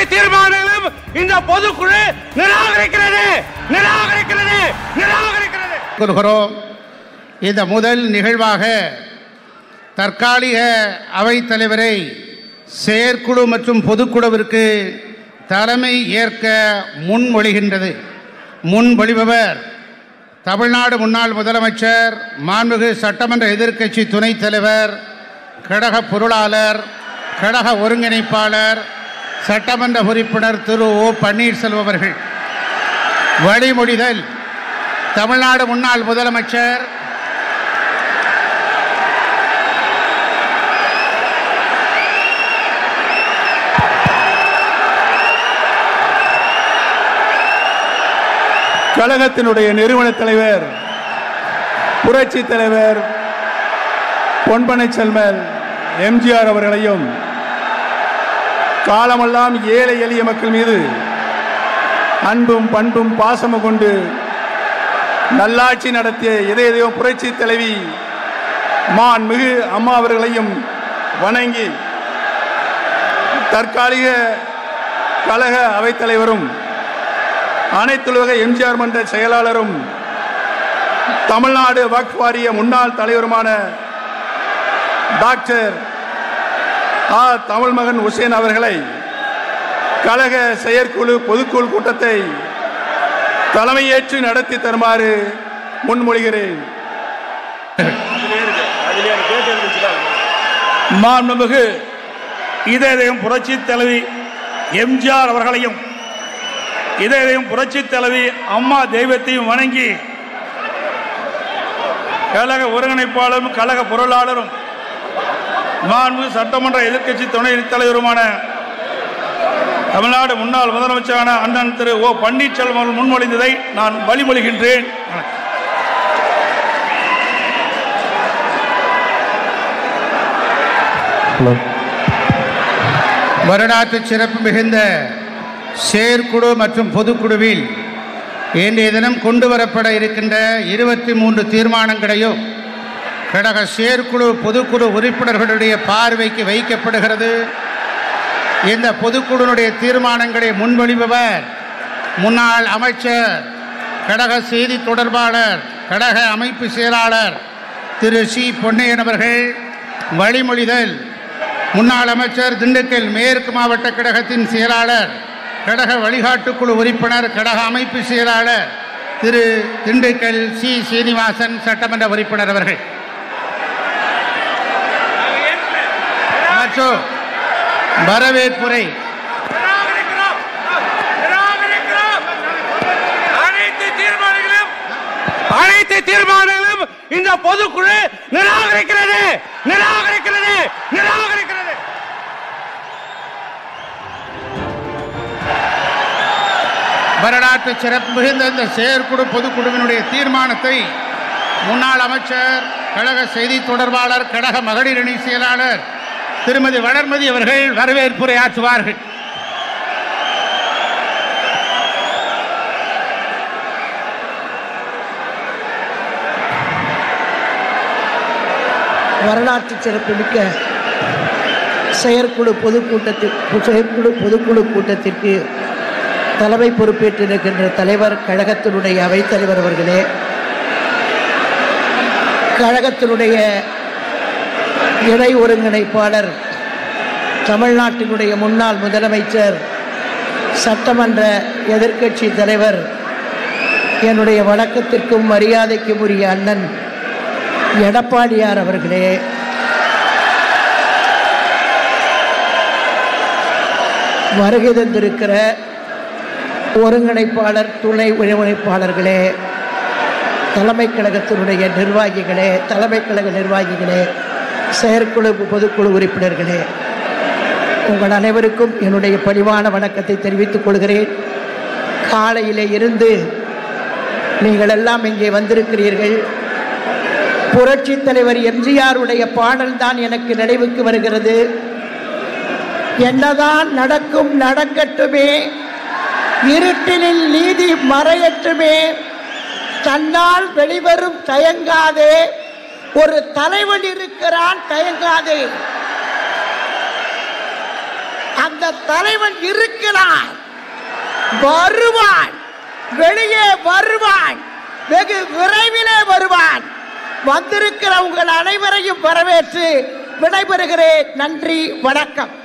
அனைத்து தீர்மானங்களும் இந்த பொதுக்குழு நிராகரிக்கிறது நிராகரிக்கிறது நிராகரிக்கிறது கூறுகிறோம் இந்த முதல் நிகழ்வாக தற்காலிக அவைத் தலைவரை செயற்குழு மற்றும் பொதுக்குழுவிற்கு தலைமை ஏற்க முன்மொழிகின்றது முன்மொழிபவர் தமிழ்நாடு முன்னாள் முதலமைச்சர் மாண்புமிகு சட்டமன்ற எதிர்க்கட்சி துணைத் தலைவர் கழக பொருளாளர் கழக ஒருங்கிணைப்பாளர் சட்டமன்ற உறுப்பினர் திரு ஓ பன்னீர்செல்வம் அவர்கள் வழிமொழிதல் தமிழ்நாடு முன்னாள் முதலமைச்சர் கழகத்தினுடைய நிறுவன தலைவர் புரட்சி தலைவர் பொன்பனை செல்வன் எம்ஜிஆர் அவர்களையும் காலமெல்லாம் ஏழை எளிய மக்கள் மீது அன்பும் பண்பும் பாசமும் கொண்டு நல்லாட்சி நடத்திய இதய புரட்சி தலைவி மான் மிகு அம்மா அவர்களையும் வணங்கி தற்காலிக கழக அவைத்தலைவரும் அனைத்துலக எம்ஜிஆர் மன்ற செயலாளரும் தமிழ்நாடு வக்ஃப் வாரிய முன்னாள் தலைவருமான டாக்டர் ஆ தமிழ் மகன் உசேன் அவர்களை கழக செயற்குழு பொதுக்குழு கூட்டத்தை தலைமையேற்று நடத்தி தருமாறு முன்மொழிகிறேன் மாண்புமிகு இதயம் புரட்சி தலைவி எம்ஜிஆர் அவர்களையும் இதயம் புரட்சி தலைவி அம்மா தெய்வத்தையும் வணங்கி கழக ஒருங்கிணைப்பாளரும் கழக பொருளாளரும் மாண்பு சட்டமன்ற எதிர்க்கட்சி துணை தலைவருமான தமிழ்நாடு முன்னாள் முதலமைச்சரான அண்ணன் திரு ஓ பன்னீர்செல்வம் அவர்கள் முன்மொழிந்ததை நான் வழிமொழிகின்றேன் வரலாற்று சிறப்பு மிகுந்த செயற்குழு மற்றும் பொதுக்குழுவில் இன்றைய தினம் கொண்டு வரப்பட இருக்கின்ற இருபத்தி மூன்று தீர்மானங்களையும் கழக செயற்குழு பொதுக்குழு உறுப்பினர்களுடைய பார்வைக்கு வைக்கப்படுகிறது இந்த பொதுக்குழுனுடைய தீர்மானங்களை முன்மொழிபவர் முன்னாள் அமைச்சர் கழக செய்தி தொடர்பாளர் கழக அமைப்பு செயலாளர் திரு சி பொன்னையன் அவர்கள் வழிமொழிதல் முன்னாள் அமைச்சர் திண்டுக்கல் மேற்கு மாவட்ட கழகத்தின் செயலாளர் கழக வழிகாட்டுக்குழு உறுப்பினர் கழக அமைப்பு செயலாளர் திரு திண்டுக்கல் சி சீனிவாசன் சட்டமன்ற உறுப்பினர் அவர்கள் மற்றும் வரவேற்புரை நிராகரிக்கிறோம் நிராகரிக்கிறோம் அனைத்து தீர்மானங்களும் அனைத்து தீர்மானங்களும் இந்த பொதுக்குழு நிராகரிக்கிறது நிராகரிக்கிறது நிராகரிக்கிறது வரலாற்று சிறப்பு மிகுந்த இந்த செயற்குழு பொதுக்குழுவினுடைய தீர்மானத்தை முன்னாள் அமைச்சர் கழக செய்தி தொடர்பாளர் கழக மகளிர் அணி செயலாளர் திருமதி வளர்மதி அவர்கள் வரவேற்புரை ஆற்றுவார்கள் வரலாற்று சிறப்புமிக்க செயற்குழு பொதுக்கூட்டத்தில் செயற்குழு பொதுக்குழு கூட்டத்திற்கு தலைமை பொறுப்பேற்றிருக்கின்ற தலைவர் கழகத்தினுடைய அவைத்தலைவர் அவர்களே கழகத்தினுடைய இணை ஒருங்கிணைப்பாளர் தமிழ்நாட்டினுடைய முன்னாள் முதலமைச்சர் சட்டமன்ற எதிர்க்கட்சி தலைவர் என்னுடைய வணக்கத்திற்கும் மரியாதைக்கும் உரிய அண்ணன் எடப்பாடியார் அவர்களே வருகை தந்திருக்கிற ஒருங்கிணைப்பாளர் துணை ஒருங்கிணைப்பாளர்களே தலைமை கழகத்தினுடைய நிர்வாகிகளே தலைமை கழக நிர்வாகிகளே செயற்குழு பொதுக்குழு உறுப்பினர்களே உங்கள் அனைவருக்கும் என்னுடைய பணிவான வணக்கத்தை தெரிவித்துக் கொள்கிறேன் காலையிலே இருந்து நீங்கள் எல்லாம் இங்கே வந்திருக்கிறீர்கள் புரட்சி தலைவர் எம்ஜிஆருடைய பாடல் தான் எனக்கு நினைவுக்கு வருகிறது என்னதான் நடக்கும் நடக்கட்டுமே இருட்டினில் நீதி மறையட்டுமே தன்னால் வெளிவரும் தயங்காதே ஒரு தலைவன் இருக்கிறான் தயங்காதே அந்த அந்த தலைவன் இருக்கிறான் வருவான் வெளியே வருவான் வெகு விரைவிலே வருவான் வந்திருக்கிற உங்கள் அனைவரையும் வரவேற்று விடைபெறுகிறேன் நன்றி வணக்கம்